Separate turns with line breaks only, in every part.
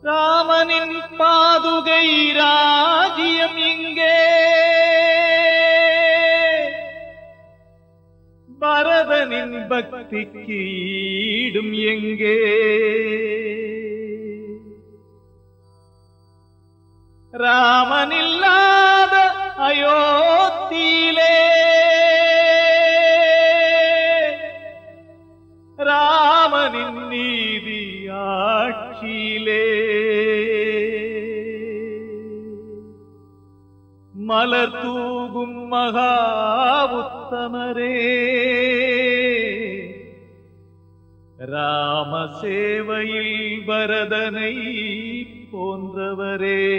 ராமனின் பாதுகை ராஜ்யம் இங்கே பரதனின் பக்திக்கு ஈடும் எங்கே ராமனில்லாத அயோத்தியிலே ராமனின் நீதி ஆட்சியிலே மலர் தூகும் மகா உத்தமரே ராம சேவையில் பரதனை போன்றவரே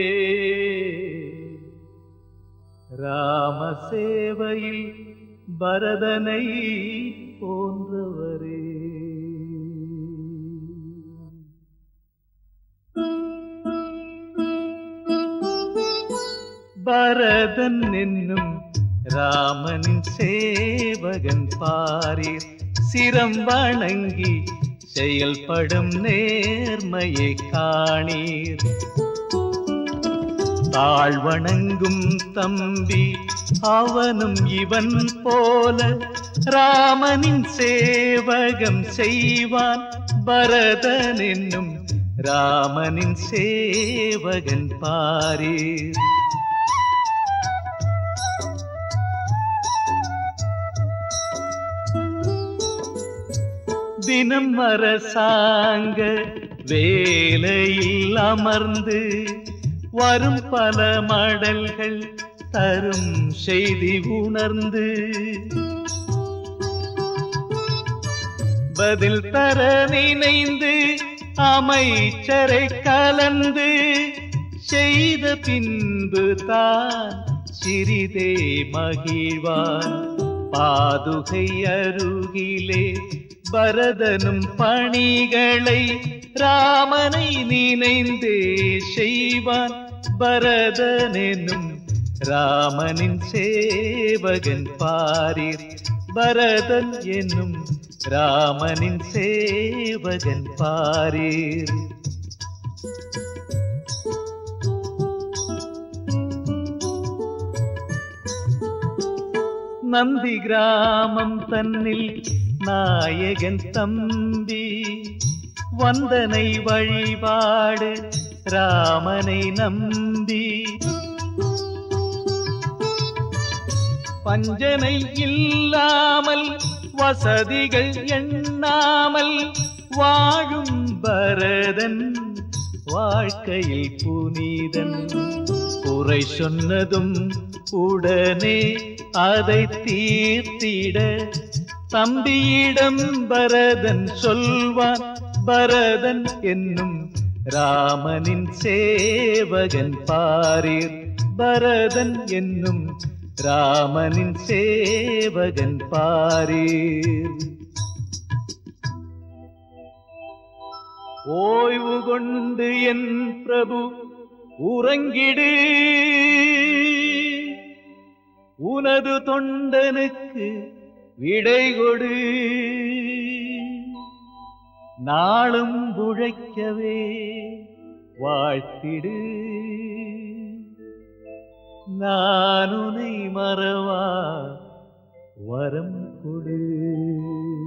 ராம சேவையில் பரதனை போன்றவரே பரதன் என்னும் ராமனின் சேவகன் பாரீர் சிரம் வணங்கி செயல்படும் நேர்மையை காணீர் தாழ்வணங்கும் தம்பி அவனும் இவன் போல ராமனின் சேவகம் செய்வான் பரதன் என்னும் ராமனின் சேவகன் பாரீர் தினம் அரசாங்க வேலையில் அமர்ந்து வரும் பல மடல்கள் தரும் செய்தி உணர்ந்து பதில் தர நினைந்து அமைச்சரை கலந்து செய்த பின்பு தான் சிறிதே மகிழ்வான் பாதுகை அருகிலே பரதனும் பணிகளை ராமனை நினைந்தே செய்வான் பரதனெனும் ராமனின் சேவகன் பாரீர் பரதன் என்னும் ராமனின் சேவகன் பாரீர் நந்தி கிராமம் தன்னில் நாயகன் தம்பி வந்தனை வழிபாடு ராமனை நம்பி பஞ்சனை இல்லாமல் வசதிகள் எண்ணாமல் வாழும் பரதன் வாழ்க்கையில் புனிதன் குறை சொன்னதும் உடனே அதை தீர்த்திட தம்பியிடம் பரதன் சொல்வான் பரதன் என்னும் ராமனின் சேவகன் பாரீர் பரதன் என்னும் ராமனின் சேவகன் பாரீர் ஓய்வு கொண்டு என் பிரபு உறங்கிடு உனது தொண்டனுக்கு விடை கொடு நாளும் உழைக்கவே வாழ்த்திடு நான் உனை மறவா வரம் கொடு